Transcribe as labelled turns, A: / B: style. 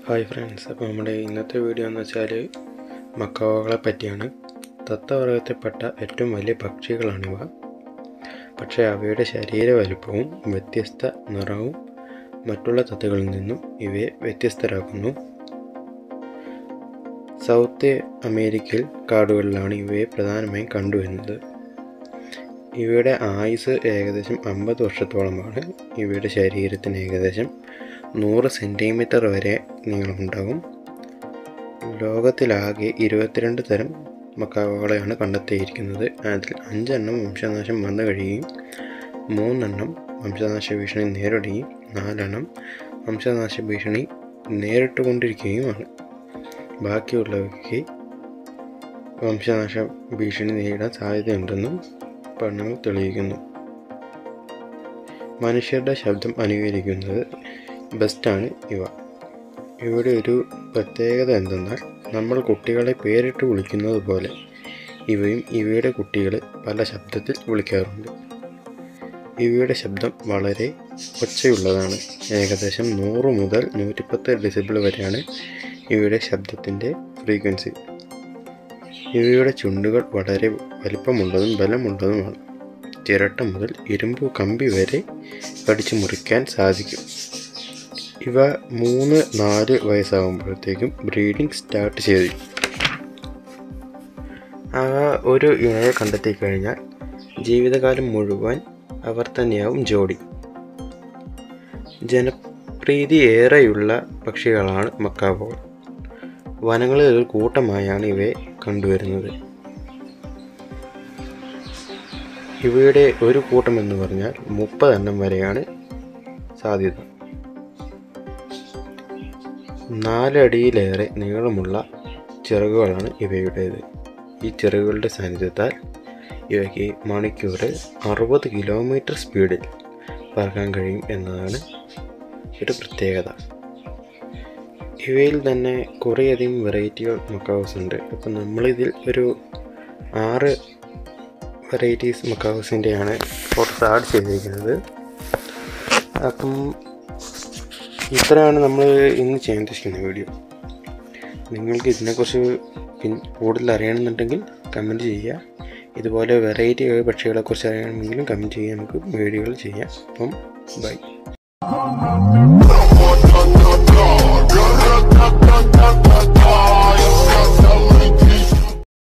A: hi friends അപ്പോൾ നമ്മുടെ ഇന്നത്തെ വീഡിയോ എന്ന് വെച്ചാൽ മക്കാവകളെ പറ്റിയാണ് തത്തവർഗത്തിൽപ്പെട്ട ഏറ്റവും വലിയ പക്ഷികളാണിവ പക്ഷേ അവയുടെ ശരീര വലുപ്പവും വ്യത്യസ്ത നിറവും മറ്റുള്ള തത്തകളിൽ നിന്നും ഇവയെ വ്യത്യസ്തരാക്കുന്നു സൗത്ത് അമേരിക്കയിൽ കാടുകളിലാണ് ഇവയെ പ്രധാനമായും കണ്ടുവരുന്നത് ഇവയുടെ ആയുസ് ഏകദേശം അമ്പത് വർഷത്തോളമാണ് ഇവയുടെ ശരീരത്തിന് ഏകദേശം നൂറ് സെൻറ്റിമീറ്റർ വരെ നീളമുണ്ടാകും ലോകത്തിലാകെ ഇരുപത്തിരണ്ട് തരം മക്കാവകളെയാണ് കണ്ടെത്തിയിരിക്കുന്നത് അതിൽ അഞ്ചെണ്ണം വംശനാശം വന്നു കഴിയുകയും മൂന്നെണ്ണം വംശനാശ ഭീഷണി നേരിടുകയും നാലെണ്ണം വംശനാശ ഭീഷണി നേരിട്ടുകൊണ്ടിരിക്കുകയുമാണ് ബാക്കിയുള്ളവയ്ക്ക് വംശനാശ ഭീഷണി നേരിടാൻ സാധ്യതയുണ്ടെന്നും പഠനങ്ങൾ തെളിയിക്കുന്നു മനുഷ്യരുടെ ശബ്ദം അനുകരിക്കുന്നത് ബെസ്റ്റാണ് ഇവ ഇവയുടെ ഒരു പ്രത്യേകത എന്തെന്നാൽ നമ്മൾ കുട്ടികളെ പേരിട്ട് വിളിക്കുന്നത് പോലെ ഇവയും ഇവയുടെ കുട്ടികളെ പല ശബ്ദത്തിൽ വിളിക്കാറുണ്ട് ഇവയുടെ ശബ്ദം വളരെ ഒച്ചയുള്ളതാണ് ഏകദേശം നൂറ് മുതൽ നൂറ്റിപ്പത്ത് ഡെസിബിൾ വരെയാണ് ഇവയുടെ ശബ്ദത്തിൻ്റെ ഫ്രീക്വൻസി ഇവയുടെ ചുണ്ടുകൾ വളരെ വലിപ്പമുള്ളതും ബലമുള്ളതുമാണ് ചിരട്ട മുതൽ ഇരുമ്പ് കമ്പി വരെ കടിച്ചു മുറിക്കാൻ സാധിക്കും ഇവ മൂന്ന് നാല് വയസ്സാകുമ്പോഴത്തേക്കും ബ്രീഡിംഗ് സ്റ്റാർട്ട് ചെയ്തു അവ ഒരു ഇണയെ കണ്ടെത്തി കഴിഞ്ഞാൽ ജീവിതകാലം മുഴുവൻ അവർ തന്നെയാവും ജോഡി ജനപ്രീതി ഏറെയുള്ള പക്ഷികളാണ് മക്കാവോൾ വനങ്ങളിൽ ഒരു കൂട്ടമായാണ് ഇവയെ കണ്ടുവരുന്നത് ഇവയുടെ ഒരു കൂട്ടം എന്ന് പറഞ്ഞാൽ മുപ്പതെണ്ണം വരെയാണ് സാധ്യത നാലടിയിലേറെ നീളമുള്ള ചിറകുകളാണ് ഇവയുടേത് ഈ ചിറകുകളുടെ സാന്നിധ്യത്താൽ ഇവയ്ക്ക് മണിക്കൂറിൽ അറുപത് കിലോമീറ്റർ സ്പീഡിൽ പറക്കാൻ കഴിയും എന്നതാണ് ഒരു പ്രത്യേകത ഇവയിൽ തന്നെ കുറേയധികം വെറൈറ്റികൾ മക്കാവസ് ഉണ്ട് അപ്പം നമ്മളിതിൽ ഒരു ആറ് വെറൈറ്റീസ് മക്കാവസിൻ്റെയാണ് ഫോട്ടോസ് ആഡ് ചെയ്തിരിക്കുന്നത് അപ്പം ഇത്രയാണ് നമ്മൾ ഇന്ന് ചെയ്യാൻ ഉദ്ദേശിക്കുന്ന വീഡിയോ നിങ്ങൾക്ക് ഇതിനെക്കുറിച്ച് പിൻ കൂടുതൽ അറിയണമെന്നുണ്ടെങ്കിൽ കമൻറ്റ് ചെയ്യുക ഇതുപോലെ വെറൈറ്റി പക്ഷികളെക്കുറിച്ച് അറിയണമെങ്കിലും കമൻറ്റ് ചെയ്യുക നമുക്ക് വീഡിയോകൾ ചെയ്യാം അപ്പം ബൈ